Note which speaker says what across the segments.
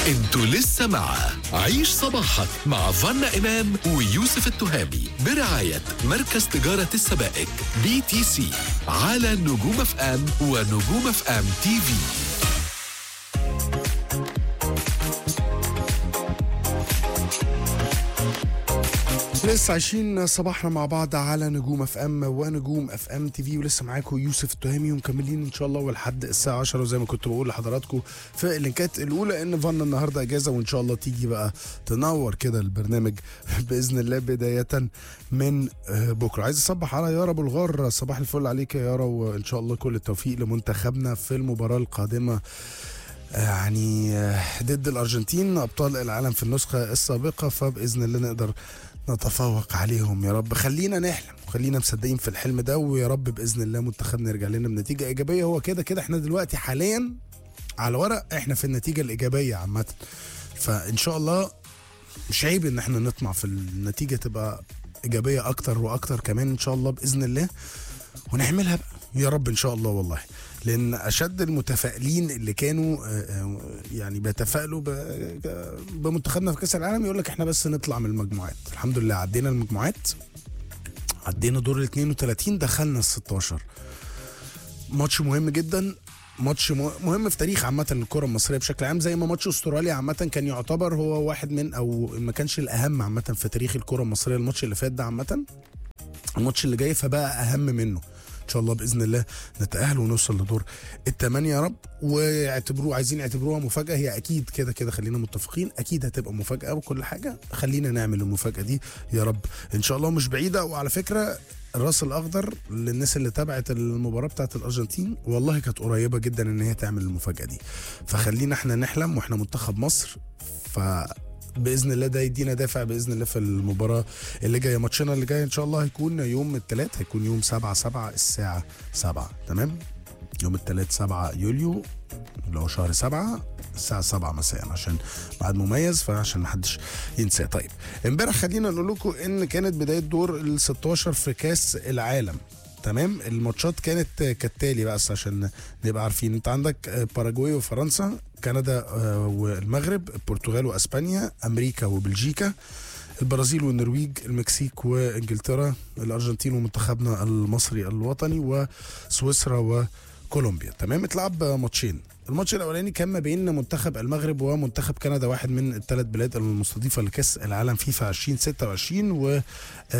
Speaker 1: انتوا لسه مع عيش صباحك مع فنا إمام ويوسف التهامي برعاية مركز تجارة السبائك بي تي سي على نجوم اف ام ونجوم اف ام تي في
Speaker 2: لسه عايشين صباحنا مع بعض على نجوم اف ام ونجوم اف ام تي في ولسه معاكم يوسف التهامي ومكملين ان شاء الله ولحد الساعه 10 وزي ما كنت بقول لحضراتكم في اللينكات الاولى ان فانا النهارده اجازه وان شاء الله تيجي بقى تنور كده البرنامج باذن الله بدايه من آه، بكره عايز اصبح على يارا ابو الغار صباح الفل عليك يا يارا وان شاء الله كل التوفيق لمنتخبنا في المباراه القادمه يعني آه، ضد الارجنتين ابطال العالم في النسخه السابقه فباذن الله نقدر نتفوق عليهم يا رب خلينا نحلم وخلينا مصدقين في الحلم ده ويا رب باذن الله منتخبنا يرجع لنا بنتيجه ايجابيه هو كده كده احنا دلوقتي حاليا على ورق احنا في النتيجه الايجابيه عامه فان شاء الله مش عيب ان احنا نطمع في النتيجه تبقى ايجابيه اكتر واكتر كمان ان شاء الله باذن الله ونعملها بقى يا رب ان شاء الله والله لان اشد المتفائلين اللي كانوا آه، آه، يعني بيتفائلوا ب- بمنتخبنا في كاس العالم يقول لك احنا بس نطلع من المجموعات الحمد لله عدينا المجموعات عدينا دور ال 32 دخلنا ال 16 ماتش مهم جدا ماتش مه- مهم في تاريخ عامة الكرة المصرية بشكل عام زي ما ماتش استراليا عامة كان يعتبر هو واحد من او ما كانش الاهم عامة في تاريخ الكرة المصرية الماتش اللي فات ده عامة الماتش اللي جاي فبقى اهم منه ان شاء الله باذن الله نتاهل ونوصل لدور الثمانيه يا رب ويعتبروه عايزين يعتبروها مفاجاه هي اكيد كده كده خلينا متفقين اكيد هتبقى مفاجاه وكل حاجه خلينا نعمل المفاجاه دي يا رب ان شاء الله مش بعيده وعلى فكره الراس الاخضر للناس اللي تابعت المباراه بتاعت الارجنتين والله كانت قريبه جدا ان هي تعمل المفاجاه دي فخلينا احنا نحلم واحنا منتخب مصر ف باذن الله ده يدينا دافع باذن الله في المباراه اللي جايه ماتشنا اللي جاي ان شاء الله هيكون يوم الثلاث هيكون يوم 7 7 الساعه 7 تمام يوم الثلاث 7 يوليو اللي هو شهر 7 الساعة 7 مساء عشان بعد مميز فعشان محدش ينساه طيب امبارح خلينا نقول لكم ان كانت بداية دور ال 16 في كاس العالم تمام الماتشات كانت كالتالي بس عشان نبقى عارفين انت عندك باراجواي وفرنسا كندا آه، والمغرب البرتغال واسبانيا امريكا وبلجيكا البرازيل والنرويج المكسيك وانجلترا الارجنتين ومنتخبنا المصري الوطني وسويسرا وكولومبيا تمام اتلعب ماتشين الماتش الاولاني كان ما بين منتخب المغرب ومنتخب كندا واحد من الثلاث بلاد المستضيفه لكاس العالم فيفا 2026 و آه،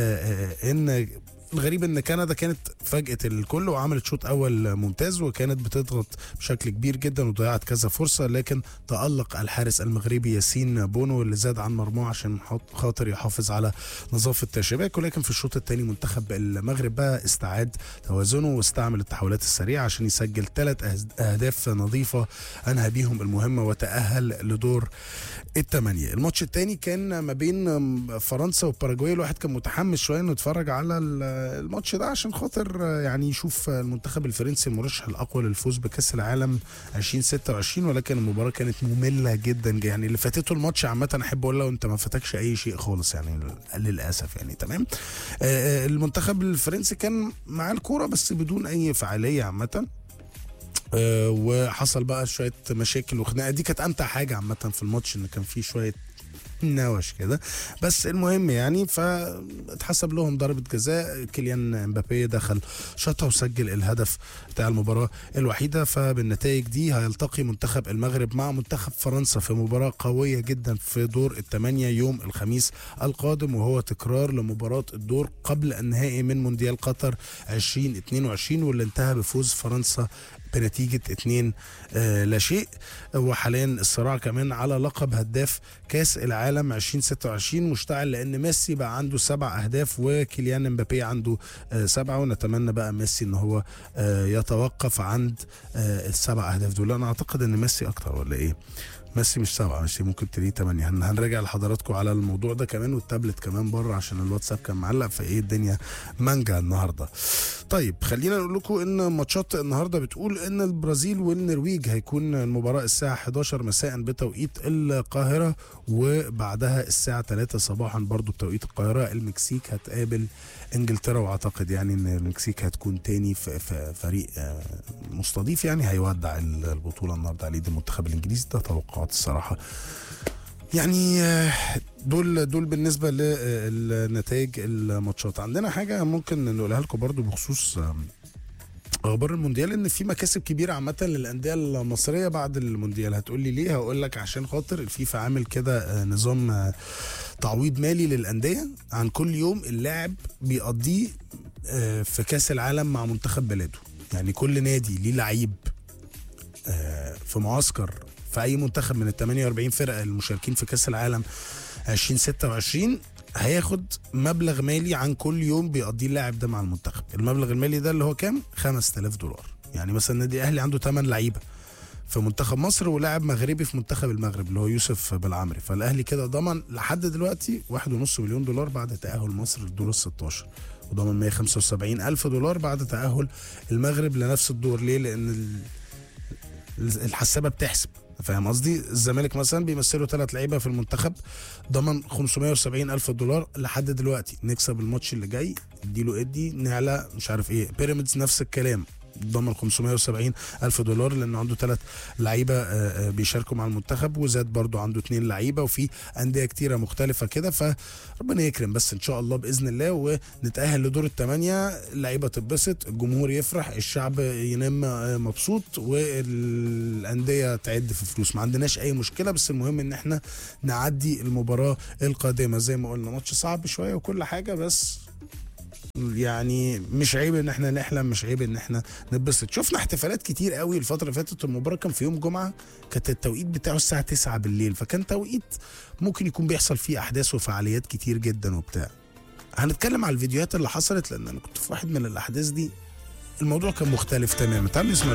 Speaker 2: آه، ان الغريب ان كندا كانت فاجأت الكل وعملت شوط اول ممتاز وكانت بتضغط بشكل كبير جدا وضيعت كذا فرصه لكن تألق الحارس المغربي ياسين بونو اللي زاد عن مرماه عشان حط- خاطر يحافظ على نظافه الشباك ولكن في الشوط الثاني منتخب المغرب بقى استعاد توازنه واستعمل التحولات السريعه عشان يسجل ثلاث اهداف نظيفه انهى بيهم المهمه وتأهل لدور الثمانيه الماتش الثاني كان ما بين فرنسا وباراجواي الواحد كان متحمس شويه انه يتفرج على ال- الماتش ده عشان خاطر يعني يشوف المنتخب الفرنسي المرشح الاقوى للفوز بكاس العالم 2026 ولكن المباراه كانت ممله جدا يعني اللي فاتته الماتش عامه احب اقول له انت ما فاتكش اي شيء خالص يعني للاسف يعني تمام آه، آه، المنتخب الفرنسي كان مع الكوره بس بدون اي فعاليه عامه آه، وحصل بقى شويه مشاكل وخناقه دي كانت امتع حاجه عامه في الماتش ان كان فيه شويه نوش كده بس المهم يعني فاتحسب لهم ضربة جزاء كيليان امبابي دخل شاطها وسجل الهدف بتاع المباراة الوحيدة فبالنتائج دي هيلتقي منتخب المغرب مع منتخب فرنسا في مباراة قوية جدا في دور الثمانية يوم الخميس القادم وهو تكرار لمباراة الدور قبل النهائي من مونديال قطر 2022 واللي انتهى بفوز فرنسا بنتيجة 2 آه لا شيء وحاليا الصراع كمان على لقب هداف كاس العالم 2026 مشتعل لان ميسي بقى عنده سبع اهداف وكيليان امبابي عنده آه سبعه ونتمنى بقى ميسي ان هو آه يتوقف عند آه السبع اهداف دول انا اعتقد ان ميسي اكتر ولا ايه ميسي مش سبعة ميسي ممكن تلاقيه تمانية هن- هنراجع لحضراتكم على الموضوع ده كمان والتابلت كمان بره عشان الواتساب كان معلق فايه الدنيا مانجا النهارده طيب خلينا نقول لكم ان ماتشات النهارده بتقول ان البرازيل والنرويج هيكون المباراه الساعه 11 مساء بتوقيت القاهره وبعدها الساعه 3 صباحا برضو بتوقيت القاهره المكسيك هتقابل انجلترا واعتقد يعني ان المكسيك هتكون تاني في في فريق آه، مستضيف يعني هيودع البطوله النهارده على يد المنتخب الانجليزي ده توقعات بعض الصراحه يعني آه، دول دول بالنسبه لنتائج الماتشات عندنا حاجه ممكن نقولها لكم برضو بخصوص آم، اخبار المونديال ان في مكاسب كبيره عامه للانديه المصريه بعد المونديال هتقول لي ليه هقول لك عشان خاطر الفيفا عامل كده آه، نظام آه، تعويض مالي للانديه عن كل يوم اللاعب بيقضيه آه، في كاس العالم مع منتخب بلاده يعني كل نادي ليه لعيب آه، في معسكر في اي منتخب من ال 48 فرقه المشاركين في كاس العالم 2026 هياخد مبلغ مالي عن كل يوم بيقضيه اللاعب ده مع المنتخب المبلغ المالي ده اللي هو كام 5000 دولار يعني مثلا النادي الاهلي عنده 8 لعيبه في منتخب مصر ولاعب مغربي في منتخب المغرب اللي هو يوسف بالعمري فالاهلي كده ضمن لحد دلوقتي 1.5 مليون دولار بعد تاهل مصر للدور ال 16 وضمن 175 الف دولار بعد تاهل المغرب لنفس الدور ليه لان ال- الحسابه بتحسب فاهم قصدي الزمالك مثلا بيمثلوا ثلاث لعيبه في المنتخب ضمن 570 الف دولار لحد دلوقتي نكسب الماتش اللي جاي اديله ادي نعلى مش عارف ايه بيراميدز نفس الكلام ضمن 570 الف دولار لانه عنده ثلاث لعيبه آه، آه، بيشاركوا مع المنتخب وزاد برضو عنده اثنين لعيبه وفي انديه كتيره مختلفه كده فربنا يكرم بس ان شاء الله باذن الله ونتاهل لدور الثمانيه اللعيبه تتبسط الجمهور يفرح الشعب ينام آه، مبسوط والانديه تعد في فلوس ما عندناش اي مشكله بس المهم ان احنا نعدي المباراه القادمه زي ما قلنا ماتش صعب شويه وكل حاجه بس يعني مش عيب ان احنا نحلم مش عيب ان احنا نتبسط شفنا احتفالات كتير قوي الفتره اللي فاتت المباراه كان في يوم جمعه كانت التوقيت بتاعه الساعه 9 بالليل فكان توقيت ممكن يكون بيحصل فيه احداث وفعاليات كتير جدا وبتاع هنتكلم على الفيديوهات اللي حصلت لان انا كنت في واحد من الاحداث دي الموضوع كان مختلف تماما تعالوا نسمع